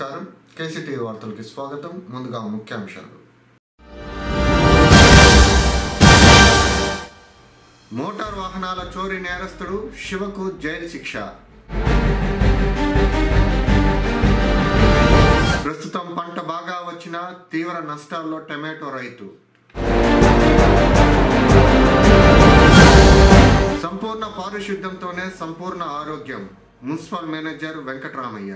నమస్కారం కేసీటీవీ వార్తలకి స్వాగతం ముందుగా ముఖ్యాంశాలు మోటార్ వాహనాల చోరీ నేరస్తుడు శివకు జైలు శిక్ష ప్రస్తుతం పంట బాగా వచ్చిన తీవ్ర నష్టాల్లో టమాటో రైతు సంపూర్ణ పారిశుద్ధ్యంతోనే సంపూర్ణ ఆరోగ్యం మున్సిపల్ మేనేజర్ వెంకటరామయ్య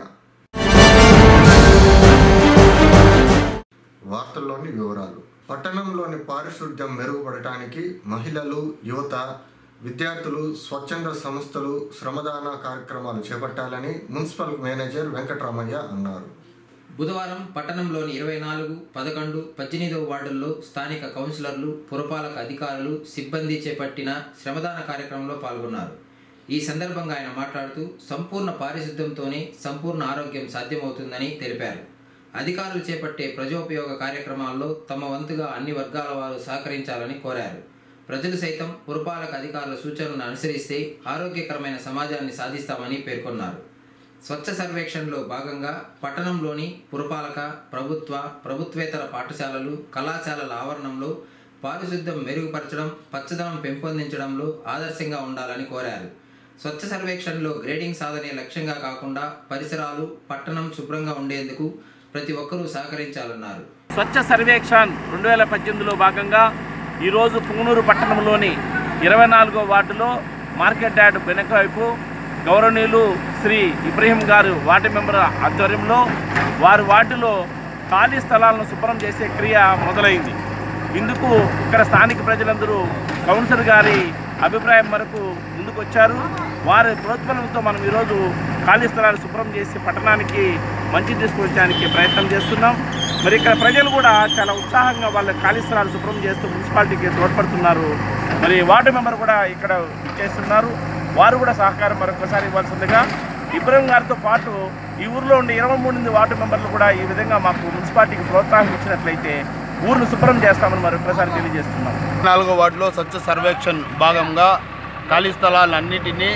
వార్తల్లోని వివరాలు పట్టణంలోని పారిశుద్ధ్యం మెరుగుపడటానికి మహిళలు యువత విద్యార్థులు స్వచ్ఛంద సంస్థలు శ్రమదాన కార్యక్రమాలు చేపట్టాలని మున్సిపల్ మేనేజర్ వెంకటరామయ్య అన్నారు బుధవారం పట్టణంలోని ఇరవై నాలుగు పదకొండు పద్దెనిమిదవ వార్డుల్లో స్థానిక కౌన్సిలర్లు పురపాలక అధికారులు సిబ్బంది చేపట్టిన శ్రమదాన కార్యక్రమంలో పాల్గొన్నారు ఈ సందర్భంగా ఆయన మాట్లాడుతూ సంపూర్ణ పారిశుద్ధ్యంతోనే సంపూర్ణ ఆరోగ్యం సాధ్యమవుతుందని తెలిపారు అధికారులు చేపట్టే ప్రజోపయోగ కార్యక్రమాల్లో తమ వంతుగా అన్ని వర్గాల వారు సహకరించాలని కోరారు ప్రజలు సైతం పురపాలక అధికారుల సూచనలను అనుసరిస్తే ఆరోగ్యకరమైన సమాజాన్ని సాధిస్తామని పేర్కొన్నారు స్వచ్ఛ సర్వేక్షణలో భాగంగా పట్టణంలోని పురపాలక ప్రభుత్వ ప్రభుత్వేతర పాఠశాలలు కళాశాలల ఆవరణంలో పారిశుద్ధ్యం మెరుగుపరచడం పచ్చదనం పెంపొందించడంలో ఆదర్శంగా ఉండాలని కోరారు స్వచ్ఛ సర్వేక్షణలో గ్రేడింగ్ సాధనే లక్ష్యంగా కాకుండా పరిసరాలు పట్టణం శుభ్రంగా ఉండేందుకు ప్రతి ఒక్కరూ సహకరించాలన్నారు స్వచ్ఛ సర్వేక్షణ్ రెండు వేల పద్దెనిమిదిలో భాగంగా ఈరోజు పుంగనూరు పట్టణంలోని ఇరవై నాలుగో వార్డులో మార్కెట్ యార్డ్ వెనక వైపు గౌరవనీయులు శ్రీ ఇబ్రహీం గారు వార్డు మెంబర్ ఆధ్వర్యంలో వారి వార్డులో ఖాళీ స్థలాలను శుభ్రం చేసే క్రియ మొదలైంది ఇందుకు ఇక్కడ స్థానిక ప్రజలందరూ కౌన్సిలర్ గారి అభిప్రాయం మేరకు ముందుకు వచ్చారు వారి ప్రోత్బలంతో మనం ఈరోజు ఖాళీ స్థలాలు శుభ్రం చేసి పట్టణానికి మంచి తీసుకొచ్చడానికి ప్రయత్నం చేస్తున్నాం మరి ఇక్కడ ప్రజలు కూడా చాలా ఉత్సాహంగా వాళ్ళ ఖాళీ స్థలాలు శుభ్రం చేస్తూ మున్సిపాలిటీకి తోడ్పడుతున్నారు మరి వార్డు మెంబర్ కూడా ఇక్కడ చేస్తున్నారు వారు కూడా సహకారం మరొకసారి ఇవ్వాల్సిందిగా ఇబ్రహీం గారితో పాటు ఈ ఊర్లో ఉండే ఇరవై మూడు మంది వార్డు మెంబర్లు కూడా ఈ విధంగా మాకు మున్సిపాలిటీకి ప్రోత్సాహం ఇచ్చినట్లయితే ఊరును శుభ్రం చేస్తామని మరొకసారి తెలియజేస్తున్నాం నాలుగో వార్డులో స్వచ్ఛ సర్వేక్షణ్ భాగంగా ఖాళీ స్థలాలన్నిటినీ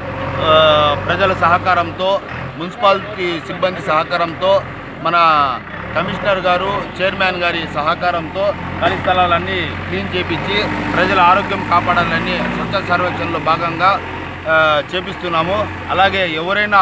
ఆ, ప్రజల సహకారంతో మున్సిపాలిటీ సిబ్బంది సహకారంతో మన కమిషనర్ గారు చైర్మన్ గారి సహకారంతో ఖాళీ స్థలాలన్నీ క్లీన్ చేపించి ప్రజల ఆరోగ్యం కాపాడాలని స్వచ్ఛ సర్వేక్షణలో భాగంగా ఆ, చేపిస్తున్నాము అలాగే ఎవరైనా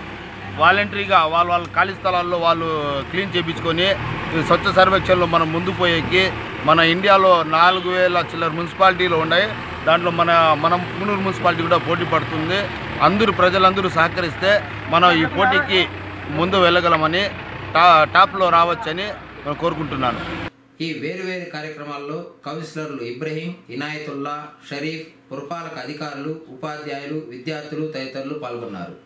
వాలంటరీగా వాళ్ళ వాళ్ళ ఖాళీ స్థలాల్లో వాళ్ళు క్లీన్ చేయించుకొని ఈ స్వచ్ఛ సర్వేక్షణలో మనం ముందు పోయేకి మన ఇండియాలో నాలుగు వేల చిల్లర మున్సిపాలిటీలు ఉన్నాయి దాంట్లో మన మనం పునూరు మున్సిపాలిటీ కూడా పోటీ పడుతుంది అందరూ ప్రజలందరూ సహకరిస్తే మనం ఈ పోటీకి ముందు వెళ్ళగలమని టా టాప్లో రావచ్చని నేను కోరుకుంటున్నాను ఈ వేరువేరు కార్యక్రమాల్లో కౌన్సిలర్లు ఇబ్రహీం ఇనాయతుల్లా షరీఫ్ పురపాలక అధికారులు ఉపాధ్యాయులు విద్యార్థులు తదితరులు పాల్గొన్నారు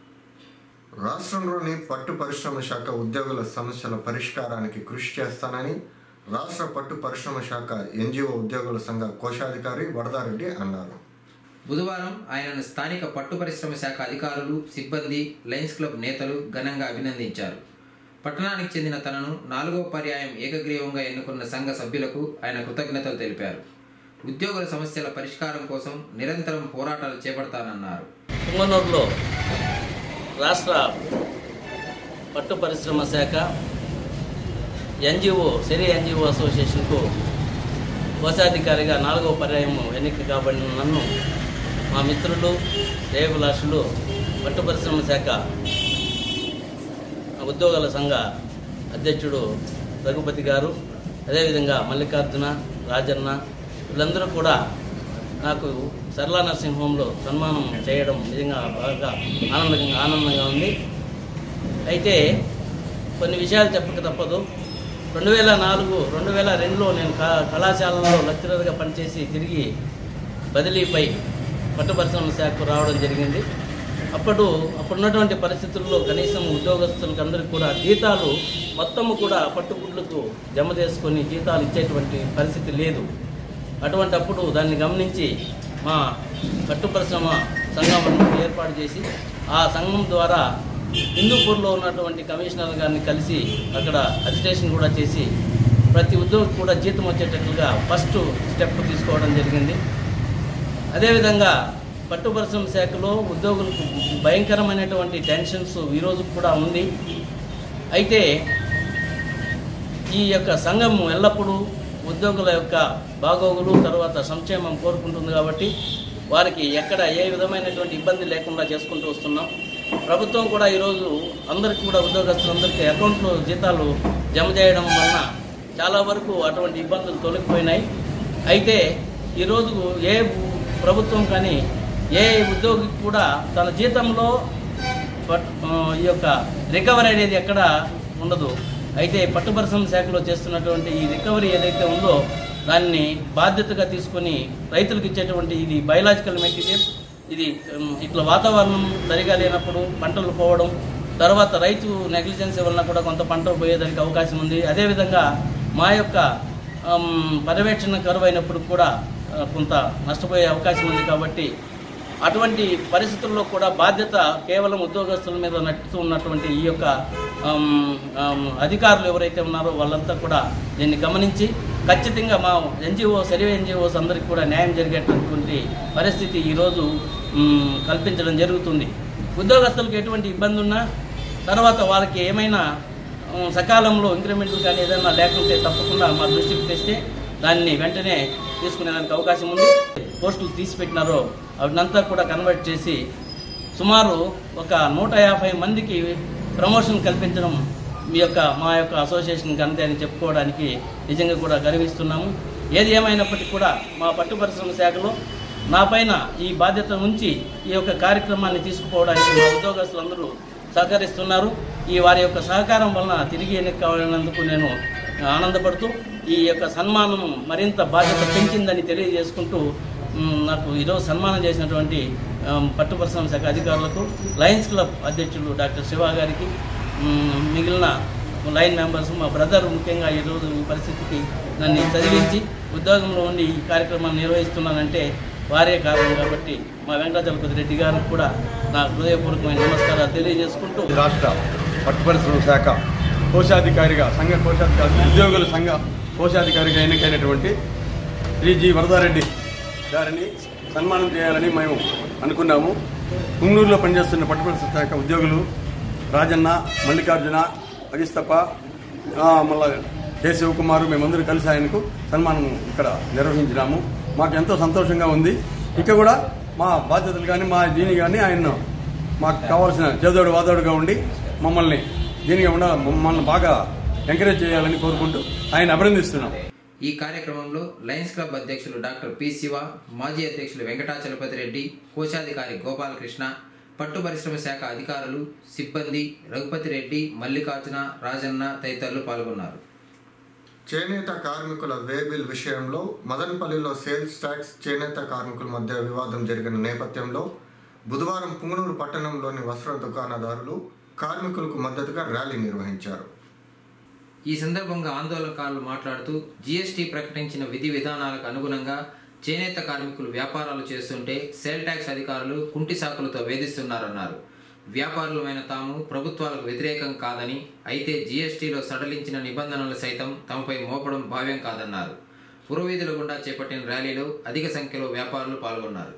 రాష్ట్రంలోని పట్టు పరిశ్రమ శాఖ ఉద్యోగుల సమస్యల పరిష్కారానికి కృషి చేస్తానని రాష్ట్ర పట్టు పరిశ్రమ శాఖ ఎన్జిఓ ఉద్యోగుల సంఘ కోశాధికారి వరదారెడ్డి అన్నారు బుధవారం ఆయనను స్థానిక పట్టు పరిశ్రమ శాఖ అధికారులు సిబ్బంది లయన్స్ క్లబ్ నేతలు ఘనంగా అభినందించారు పట్టణానికి చెందిన తనను నాలుగో పర్యాయం ఏకగ్రీవంగా ఎన్నుకున్న సంఘ సభ్యులకు ఆయన కృతజ్ఞతలు తెలిపారు ఉద్యోగుల సమస్యల పరిష్కారం కోసం నిరంతరం పోరాటాలు చేపడతానన్నారు పుంగనూరులో రాష్ట్ర పట్టు పరిశ్రమ శాఖ ఎన్జిఓ సిరి ఎన్జిఓ అసోసియేషన్కు కోశాధికారిగా నాలుగవ పర్యాయం ఎన్నిక కాబడిన నన్ను మా మిత్రులు జయభిలాషులు పట్టు పరిశ్రమ శాఖ ఉద్యోగుల సంఘ అధ్యక్షుడు రఘుపతి గారు అదేవిధంగా మల్లికార్జున రాజన్న వీళ్ళందరూ కూడా నాకు సరళా నర్సింగ్ హోంలో సన్మానం చేయడం నిజంగా బాగా ఆనందంగా ఆనందంగా ఉంది అయితే కొన్ని విషయాలు చెప్పక తప్పదు రెండు వేల నాలుగు రెండు వేల రెండులో నేను కా కళాశాలలో లెక్చరర్గా పనిచేసి తిరిగి బదిలీపై పట్టు పరిశ్రమ శాఖకు రావడం జరిగింది అప్పుడు అప్పుడున్నటువంటి పరిస్థితుల్లో కనీసం ఉద్యోగస్తులకు అందరికీ కూడా జీతాలు మొత్తము కూడా పట్టుగుడ్లకు జమ చేసుకొని జీతాలు ఇచ్చేటువంటి పరిస్థితి లేదు అటువంటి అప్పుడు దాన్ని గమనించి మా పట్టు పరిశ్రమ సంఘం ఏర్పాటు చేసి ఆ సంఘం ద్వారా హిందూపూర్లో ఉన్నటువంటి కమిషనర్ గారిని కలిసి అక్కడ అజిటేషన్ కూడా చేసి ప్రతి ఉద్యోగి కూడా జీతం వచ్చేటట్లుగా ఫస్ట్ స్టెప్ తీసుకోవడం జరిగింది అదేవిధంగా పట్టు పరిశ్రమ శాఖలో ఉద్యోగులకు భయంకరమైనటువంటి టెన్షన్స్ ఈరోజు కూడా ఉంది అయితే ఈ యొక్క సంఘం ఎల్లప్పుడూ ఉద్యోగుల యొక్క బాగోగులు తర్వాత సంక్షేమం కోరుకుంటుంది కాబట్టి వారికి ఎక్కడ ఏ విధమైనటువంటి ఇబ్బంది లేకుండా చేసుకుంటూ వస్తున్నాం ప్రభుత్వం కూడా ఈరోజు అందరికీ కూడా ఉద్యోగస్తులందరికీ అకౌంట్లో జీతాలు జమ చేయడం వలన చాలా వరకు అటువంటి ఇబ్బందులు తొలగిపోయినాయి అయితే ఈరోజు ఏ ప్రభుత్వం కానీ ఏ ఉద్యోగి కూడా తన జీతంలో పట్- ఆ, ఈ యొక్క రికవరీ అనేది ఎక్కడ ఉండదు అయితే పట్టు పరిశ్రమ శాఖలో చేస్తున్నటువంటి ఈ రికవరీ ఏదైతే ఉందో దాన్ని బాధ్యతగా తీసుకొని రైతులకు ఇచ్చేటువంటి ఇది బయలాజికల్ మెటీరియల్ ఇది ఉమ్, ఇట్లా వాతావరణం సరిగా లేనప్పుడు పంటలు పోవడం తర్వాత రైతు నెగ్లిజెన్సీ వలన కూడా కొంత పంటలు పోయేదానికి అవకాశం ఉంది అదేవిధంగా మా యొక్క ఉమ్, పర్యవేక్షణ కరువు అయినప్పుడు కూడా ఆ, కొంత నష్టపోయే అవకాశం ఉంది కాబట్టి అటువంటి పరిస్థితుల్లో కూడా బాధ్యత కేవలం ఉద్యోగస్తుల మీద నడుతూ ఉన్నటువంటి ఈ యొక్క ఆమ్, ఆమ్, అధికారులు ఎవరైతే ఉన్నారో వాళ్ళంతా కూడా దీన్ని గమనించి ఖచ్చితంగా మా ఎన్జిఓ సర్వే ఎన్జిఓస్ అందరికీ కూడా న్యాయం జరిగేటటువంటి పరిస్థితి ఈరోజు ఉమ్, కల్పించడం జరుగుతుంది ఉద్యోగస్తులకు ఎటువంటి ఇబ్బంది ఉన్నా తర్వాత వారికి ఏమైనా ఉమ్, సకాలంలో ఇంక్రిమెంట్లు కానీ ఏదైనా లేకుంటే తప్పకుండా మా దృష్టికి తెస్తే దాన్ని వెంటనే తీసుకునేదానికి అవకాశం ఉంది పోస్టులు తీసిపెట్టినారో అవినంతా కూడా కన్వర్ట్ చేసి సుమారు ఒక నూట యాభై మందికి ప్రమోషన్ కల్పించడం మీ యొక్క మా యొక్క అసోసియేషన్ అంతే అని చెప్పుకోవడానికి నిజంగా కూడా గర్విస్తున్నాము ఏది ఏమైనప్పటికీ కూడా మా పట్టు పరిశ్రమ శాఖలో నా పైన ఈ బాధ్యత ఉంచి ఈ యొక్క కార్యక్రమాన్ని తీసుకుపోవడానికి మా ఉద్యోగస్తులందరూ సహకరిస్తున్నారు ఈ వారి యొక్క సహకారం వలన తిరిగి ఎన్నిక కావాలన్నందుకు నేను ఆనందపడుతూ ఈ యొక్క సన్మానం మరింత బాధ్యత పెంచిందని తెలియజేసుకుంటూ మ్, నాకు ఈరోజు సన్మానం చేసినటువంటి ఆమ్, పట్టు పరిశ్రమ శాఖ అధికారులకు లయన్స్ క్లబ్ అధ్యక్షుడు డాక్టర్ శివ గారికి మ్, మిగిలిన లైన్ మెంబర్స్ మా బ్రదర్ ముఖ్యంగా ఈరోజు ఈ పరిస్థితికి నన్ను చదివించి ఉద్యోగంలో ఉండి ఈ కార్యక్రమాన్ని నిర్వహిస్తున్నానంటే వారే కారణం కాబట్టి మా వెంకటాచలపతి రెడ్డి గారికి కూడా నా హృదయపూర్వకమైన నమస్కారాలు తెలియజేసుకుంటూ ఈ రాష్ట్ర పట్టు పరిశ్రమ శాఖ కోశాధికారిగా సంఘ కోశాధికారి ఉద్యోగుల సంఘ కోశాధికారిగా ఎన్నికైనటువంటి శ్రీ జి వరదారెడ్డి గారిని సన్మానం చేయాలని మేము అనుకున్నాము పుంగనూరులో పనిచేస్తున్న పట్టు పరిశ్రమ శాఖ ఉద్యోగులు రాజన్న మల్లికార్జున అగిస్తప్ప మళ్ళా కె శివకుమారు మేమందరం కలిసి ఆయనకు సన్మానం ఇక్కడ నిర్వహించినాము మాకు ఎంతో సంతోషంగా ఉంది ఇక కూడా మా బాధ్యతలు కానీ మా దీని కానీ ఆయన మాకు కావాల్సిన చేదోడు వాదోడుగా ఉండి మమ్మల్ని దీనిగా ఉండ మమ్మల్ని బాగా ఎంకరేజ్ చేయాలని కోరుకుంటూ ఆయన అభినందిస్తున్నాం ఈ కార్యక్రమంలో లయన్స్ క్లబ్ అధ్యక్షులు డాక్టర్ పి శివ మాజీ అధ్యక్షులు వెంకటాచలపతి రెడ్డి కోశాధికారి గోపాలకృష్ణ పట్టు పరిశ్రమ శాఖ అధికారులు సిబ్బంది రఘుపతి రెడ్డి మల్లికార్జున రాజన్న తదితరులు పాల్గొన్నారు చేనేత కార్మికుల వే బిల్ విషయంలో మదనపల్లిలో సేల్స్ ట్యాక్స్ చేనేత కార్మికుల మధ్య వివాదం జరిగిన నేపథ్యంలో బుధవారం పుంగనూరు పట్టణంలోని వస్త్ర దుకాణదారులు కార్మికులకు మద్దతుగా ర్యాలీ నిర్వహించారు ఈ సందర్భంగా ఆందోళనకారులు మాట్లాడుతూ జీఎస్టీ ప్రకటించిన విధి విధానాలకు అనుగుణంగా చేనేత కార్మికులు వ్యాపారాలు చేస్తుంటే సేల్ ట్యాక్స్ అధికారులు కుంటి సాకులతో వేధిస్తున్నారన్నారు వ్యాపారులమైన తాము ప్రభుత్వాలకు వ్యతిరేకం కాదని అయితే జీఎస్టీలో సడలించిన నిబంధనలు సైతం తమపై మోపడం భావ్యం కాదన్నారు పురవీధుల గుండా చేపట్టిన ర్యాలీలో అధిక సంఖ్యలో వ్యాపారులు పాల్గొన్నారు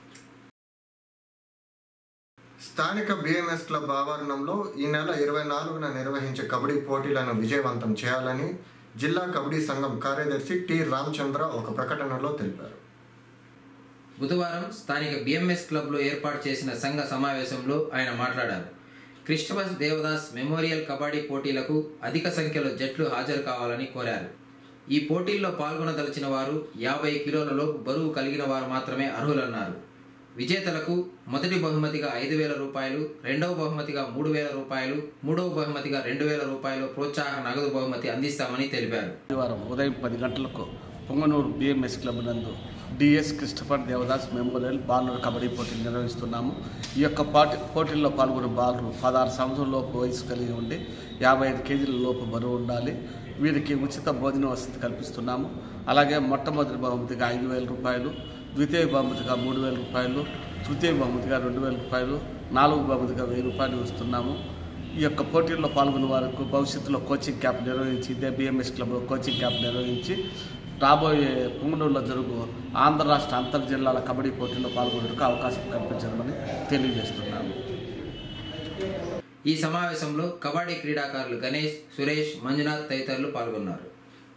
స్థానిక బిఎంఎస్ క్లబ్ ఆవరణంలో ఈ నెల ఇరవై నాలుగున నిర్వహించే కబడ్డీ పోటీలను విజయవంతం చేయాలని జిల్లా కబడ్డీ సంఘం కార్యదర్శి టి రామచంద్ర ఒక ప్రకటనలో తెలిపారు బుధవారం స్థానిక బిఎంఎస్ క్లబ్లో ఏర్పాటు చేసిన సంఘ సమావేశంలో ఆయన మాట్లాడారు క్రిస్టమస్ దేవదాస్ మెమోరియల్ కబడ్డీ పోటీలకు అధిక సంఖ్యలో జట్లు హాజరు కావాలని కోరారు ఈ పోటీల్లో పాల్గొనదలిచిన వారు యాభై కిలోలలో బరువు కలిగిన వారు మాత్రమే అర్హులన్నారు విజేతలకు మొదటి బహుమతిగా ఐదు వేల రూపాయలు రెండవ బహుమతిగా మూడు వేల రూపాయలు మూడవ బహుమతిగా రెండు వేల రూపాయలు ప్రోత్సాహక నగదు బహుమతి అందిస్తామని తెలిపారు ఆదివారం ఉదయం పది గంటలకు పొంగనూరు బిఎంఎస్ క్లబ్ నందు డిఎస్ క్రిస్టఫర్ దేవదాస్ మెమోరియల్ బాలుర కబడ్డీ పోటీలు నిర్వహిస్తున్నాము ఈ యొక్క పాటి పోటీల్లో పాల్గొన్న బాలురు పదహారు సంవత్సరాల లోపు వయసు కలిగి ఉండి యాభై ఐదు కేజీల లోపు బరువు ఉండాలి వీరికి ఉచిత భోజన వసతి కల్పిస్తున్నాము అలాగే మొట్టమొదటి బహుమతిగా ఐదు వేల రూపాయలు ద్వితీయ బహుమతిగా మూడు వేల రూపాయలు తృతీయ బహుమతిగా రెండు వేల రూపాయలు నాలుగు బహుమతిగా వెయ్యి రూపాయలు ఇస్తున్నాము ఈ యొక్క పోటీల్లో పాల్గొన్న వారికి భవిష్యత్తులో కోచింగ్ క్యాంప్ నిర్వహించి ఇదే బిఎంఎస్ క్లబ్లో కోచింగ్ క్యాంప్ నిర్వహించి రాబోయే పుంగనూరులో జరుగు ఆంధ్ర రాష్ట్ర అంతర్ జిల్లాల కబడ్డీ పోటీల్లో పాల్గొనేందుకు అవకాశం కల్పించడమని తెలియజేస్తున్నాను ఈ సమావేశంలో కబడ్డీ క్రీడాకారులు గణేష్ సురేష్ మంజునాథ్ తదితరులు పాల్గొన్నారు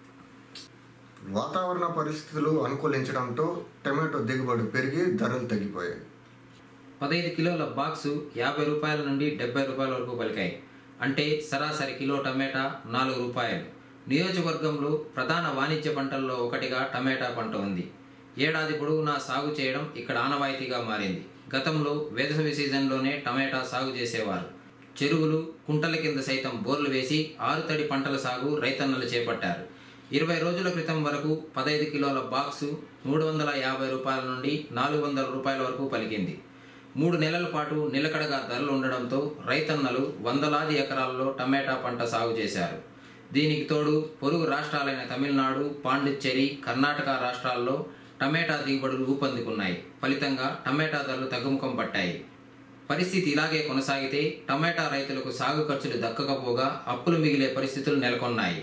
వాతావరణ పరిస్థితులు అనుకూలించడంతో టమాటో దిగుబడి పెరిగి ధరలు తగ్గిపోయాయి పదహైదు కిలోల బాక్సు యాభై రూపాయల నుండి డెబ్బై రూపాయల వరకు పలికాయి అంటే సరాసరి కిలో టమాటా నాలుగు రూపాయలు నియోజకవర్గంలో ప్రధాన వాణిజ్య పంటల్లో ఒకటిగా టమాటా పంట ఉంది ఏడాది పొడవునా సాగు చేయడం ఇక్కడ ఆనవాయితీగా మారింది గతంలో వేసవి సీజన్లోనే టమాటా సాగు చేసేవారు చెరువులు కుంటల కింద సైతం బోర్లు వేసి ఆరుతడి పంటల సాగు రైతన్నలు చేపట్టారు ఇరవై రోజుల క్రితం వరకు పదహైదు కిలోల బాక్సు మూడు వందల యాభై రూపాయల నుండి నాలుగు వందల రూపాయల వరకు పలికింది మూడు నెలల పాటు నిలకడగా ధరలు ఉండడంతో రైతన్నలు వందలాది ఎకరాల్లో టమాటా పంట సాగు చేశారు దీనికి తోడు పొరుగు రాష్ట్రాలైన తమిళనాడు పాండిచ్చేరి కర్ణాటక రాష్ట్రాల్లో టమాటా దిగుబడులు ఊపందుకున్నాయి ఫలితంగా టమాటా ధరలు తగ్గుముఖం పట్టాయి పరిస్థితి ఇలాగే కొనసాగితే టమాటా రైతులకు సాగు ఖర్చులు దక్కకపోగా అప్పులు మిగిలే పరిస్థితులు నెలకొన్నాయి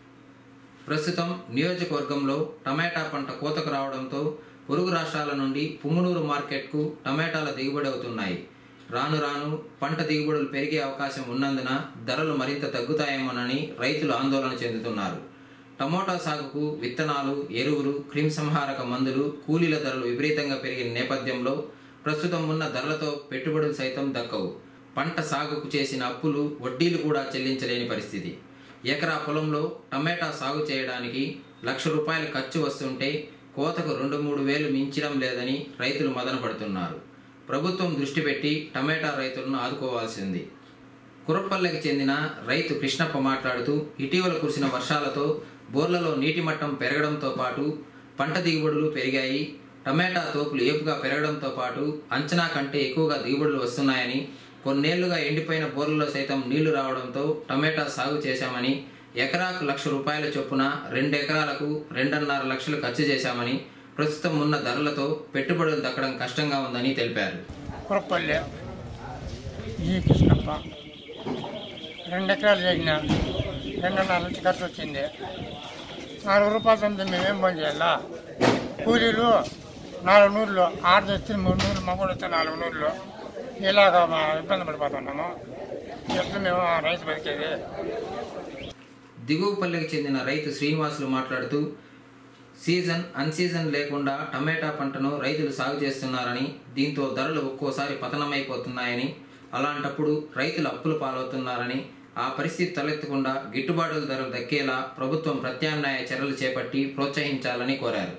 ప్రస్తుతం నియోజకవర్గంలో టమాటా పంట కోతకు రావడంతో పొరుగు రాష్ట్రాల నుండి పుంగనూరు మార్కెట్కు టమాటాల దిగుబడి అవుతున్నాయి రాను రాను పంట దిగుబడులు పెరిగే అవకాశం ఉన్నందున ధరలు మరింత తగ్గుతాయేమోనని రైతులు ఆందోళన చెందుతున్నారు టమోటా సాగుకు విత్తనాలు ఎరువులు క్రిమిసంహారక మందులు కూలీల ధరలు విపరీతంగా పెరిగిన నేపథ్యంలో ప్రస్తుతం ఉన్న ధరలతో పెట్టుబడులు సైతం దక్కవు పంట సాగుకు చేసిన అప్పులు వడ్డీలు కూడా చెల్లించలేని పరిస్థితి ఎకరా పొలంలో టమాటా సాగు చేయడానికి లక్ష రూపాయలు ఖర్చు వస్తుంటే కోతకు రెండు మూడు వేలు మించడం లేదని రైతులు మదన పడుతున్నారు ప్రభుత్వం దృష్టి పెట్టి టమాటా రైతులను ఆదుకోవాల్సింది కురప్పల్లెకి చెందిన రైతు కృష్ణప్ప మాట్లాడుతూ ఇటీవల కురిసిన వర్షాలతో బోర్లలో నీటి మట్టం పెరగడంతో పాటు పంట దిగుబడులు పెరిగాయి టమాటా తోపులు ఏపుగా పెరగడంతో పాటు అంచనా కంటే ఎక్కువగా దిగుబడులు వస్తున్నాయని కొన్నేళ్లుగా ఎండిపోయిన బోర్లలో సైతం నీళ్లు రావడంతో టమాటా సాగు చేశామని ఎకరాకు లక్ష రూపాయల చొప్పున రెండు ఎకరాలకు రెండున్నర లక్షలు ఖర్చు చేశామని ప్రస్తుతం ఉన్న ధరలతో పెట్టుబడులు దక్కడం కష్టంగా ఉందని తెలిపారు కురపల్లె ఈ కృష్ణప్ప రెండు ఎకరాలు చేసిన రెండున్నర నుంచి ఖర్చు వచ్చింది నాలుగు రూపాయలు తొమ్మిది మేమేం పని చేయాలా కూలీలు నాలుగు నూరులు ఆరు తెచ్చి మూడు నూరులు మగవాడు వస్తే నాలుగు నూరులు ఇలాగ మా ఇబ్బంది పడిపోతున్నాము ఎట్లా మేము ఆ రైతు బతికేది దిగువపల్లికి చెందిన రైతు శ్రీనివాసులు మాట్లాడుతూ సీజన్ అన్సీజన్ లేకుండా టమాటా పంటను రైతులు సాగు చేస్తున్నారని దీంతో ధరలు ఒక్కోసారి పతనమైపోతున్నాయని అలాంటప్పుడు రైతులు అప్పులు పాలవుతున్నారని ఆ పరిస్థితి తలెత్తకుండా గిట్టుబాటు ధరలు దక్కేలా ప్రభుత్వం ప్రత్యామ్నాయ చర్యలు చేపట్టి ప్రోత్సహించాలని కోరారు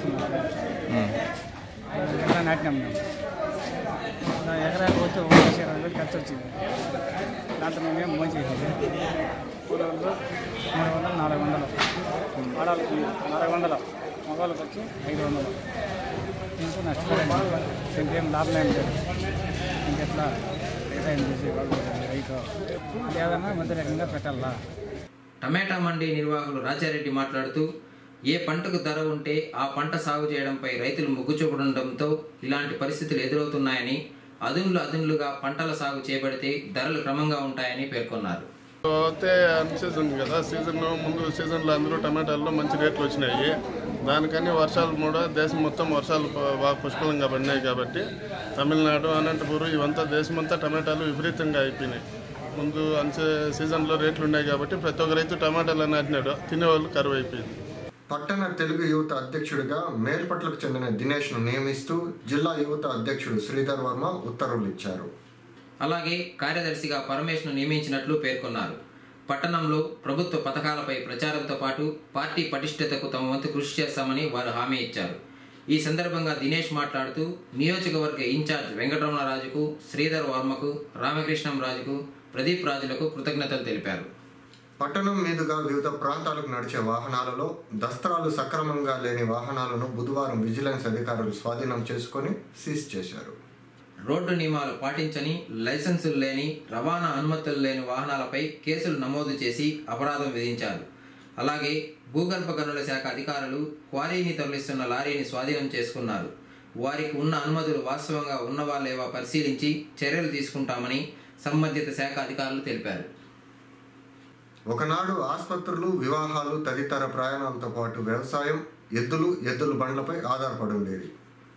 ఎకరా నాటినాం మేము నా ఎకరాకు వచ్చి ఒక లక్ష ఇరవై వేలు ఖర్చు వచ్చింది దాంట్లో మేమేం మోసం చేసేది కూలీలు మూడు వందలు నాలుగు వందలు ఆడవాళ్ళకి నాలుగు వందలు మగవాళ్ళకి వచ్చి ఐదు వందలు దీంతో నష్టపోయింది దీంట్లో ఏం లాభం ఏం లేదు ఇంకెట్లా వ్యవసాయం చేసి వాళ్ళు రైతు ఏదన్నా వ్యతిరేకంగా పెట్టాలా టమాటా మండీ నిర్వాహకులు రాజారెడ్డి మాట్లాడుతూ ఏ పంటకు ధర ఉంటే ఆ పంట సాగు చేయడంపై రైతులు మొగ్గు చూపడంతో ఇలాంటి పరిస్థితులు ఎదురవుతున్నాయని అదునులు అదునులుగా పంటల సాగు చేపడితే ధరలు క్రమంగా ఉంటాయని పేర్కొన్నారు అయితే అన్ సీజన్ కదా సీజన్ ముందు సీజన్లో అందరూ టమాటాల్లో మంచి రేట్లు వచ్చినాయి దానికని వర్షాలు కూడా దేశం మొత్తం వర్షాలు ప- బాగా పుష్కలంగా పడినాయి కాబట్టి తమిళనాడు అనంతపురం ఇవంతా దేశమంతా టమాటాలు విపరీతంగా అయిపోయినాయి ముందు అన్ సీజన్లో రేట్లు ఉన్నాయి కాబట్టి ప్రతి ఒక్క రైతు టమాటాలు నాటినాడు తినేవాళ్ళు కరువు అయిపోయింది పట్టణ తెలుగు యువత అధ్యక్షుడిగా మేల్పట్లకు చెందిన దినేష్ను నియమిస్తూ జిల్లా యువత అధ్యక్షుడు శ్రీధర్ వర్మ ఉత్తర్వులు ఇచ్చారు అలాగే కార్యదర్శిగా పరమేష్ను నియమించినట్లు పేర్కొన్నారు పట్టణంలో ప్రభుత్వ పథకాలపై ప్రచారంతో పాటు పార్టీ పటిష్టతకు తమ వంతు కృషి చేస్తామని వారు హామీ ఇచ్చారు ఈ సందర్భంగా దినేష్ మాట్లాడుతూ నియోజకవర్గ ఇన్ఛార్జ్ వెంకటరమణరాజుకు శ్రీధర్ వర్మకు రామకృష్ణం రాజుకు ప్రదీప్ రాజులకు కృతజ్ఞతలు తెలిపారు పట్టణం మీదుగా వివిధ ప్రాంతాలకు నడిచే వాహనాలలో దస్త్రాలు సక్రమంగా లేని వాహనాలను బుధవారం విజిలెన్స్ అధికారులు స్వాధీనం చేసుకొని సీజ్ చేశారు రోడ్డు నియమాలు పాటించని లైసెన్సులు లేని రవాణా అనుమతులు లేని వాహనాలపై కేసులు నమోదు చేసి అపరాధం విధించారు అలాగే భూగర్భ గనుల శాఖ అధికారులు క్వారీని తరలిస్తున్న లారీని స్వాధీనం చేసుకున్నారు వారికి ఉన్న అనుమతులు వాస్తవంగా ఉన్నవా లేవా పరిశీలించి చర్యలు తీసుకుంటామని సంబంధిత శాఖ అధికారులు తెలిపారు ఒకనాడు ఆసుపత్రులు వివాహాలు తదితర ప్రయాణాలతో పాటు వ్యవసాయం ఎద్దులు ఎద్దుల బండ్లపై ఆధారపడి ఉండేది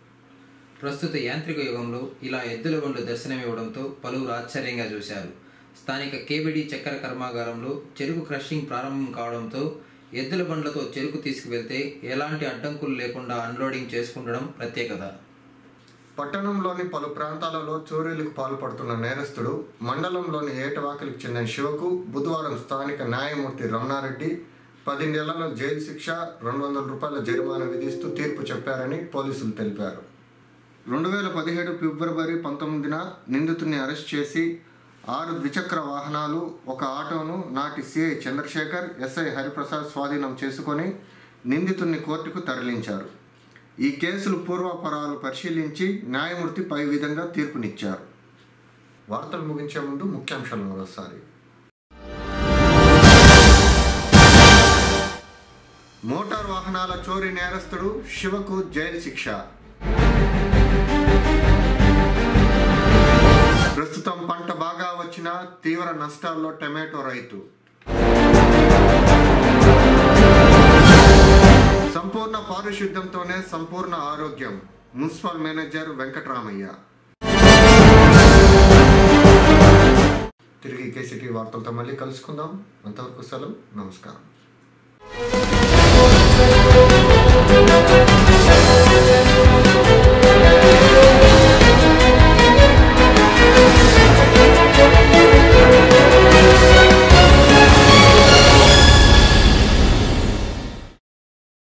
ప్రస్తుత యాంత్రిక యుగంలో ఇలా ఎద్దుల బండ్లు దర్శనమివ్వడంతో పలువురు ఆశ్చర్యంగా చూశారు స్థానిక కేబిడి చక్కెర కర్మాగారంలో చెరుకు క్రషింగ్ ప్రారంభం కావడంతో ఎద్దుల బండ్లతో చెరుకు తీసుకువెళ్తే ఎలాంటి అడ్డంకులు లేకుండా అన్లోడింగ్ చేసుకుండడం ప్రత్యేకత పట్టణంలోని పలు ప్రాంతాలలో చోరీలకు పాల్పడుతున్న నేరస్తుడు మండలంలోని ఏటవాకలికి చెందిన శివకు బుధవారం స్థానిక న్యాయమూర్తి రమణారెడ్డి పది నెలల జైలు శిక్ష రెండు వందల రూపాయల జరిమానా విధిస్తూ తీర్పు చెప్పారని పోలీసులు తెలిపారు రెండు వేల పదిహేడు ఫిబ్రవరి పంతొమ్మిదిన నిందితుడిని అరెస్ట్ చేసి ఆరు ద్విచక్ర వాహనాలు ఒక ఆటోను నాటి సిఐ చంద్రశేఖర్ ఎస్ఐ హరిప్రసాద్ స్వాధీనం చేసుకొని నిందితుడిని కోర్టుకు తరలించారు ఈ కేసులు పూర్వాపరాలు పరిశీలించి న్యాయమూర్తి పై విధంగా తీర్పునిచ్చారు వార్తలు ముగించే ముందు ముఖ్యాంశాలు మరోసారి మోటార్ వాహనాల చోరీ నేరస్తుడు శివకు జైలు శిక్ష ప్రస్తుతం పంట బాగా వచ్చిన తీవ్ర నష్టాల్లో టమాటో రైతు సంపూర్ణ పారిశుద్ధ్యంతోనే సంపూర్ణ ఆరోగ్యం మున్సిపల్ మేనేజర్ వెంకటరామయ్య తిరిగి కేసీటీ వార్తలతో మళ్ళీ కలుసుకుందాం అంతవరకు సెలవు నమస్కారం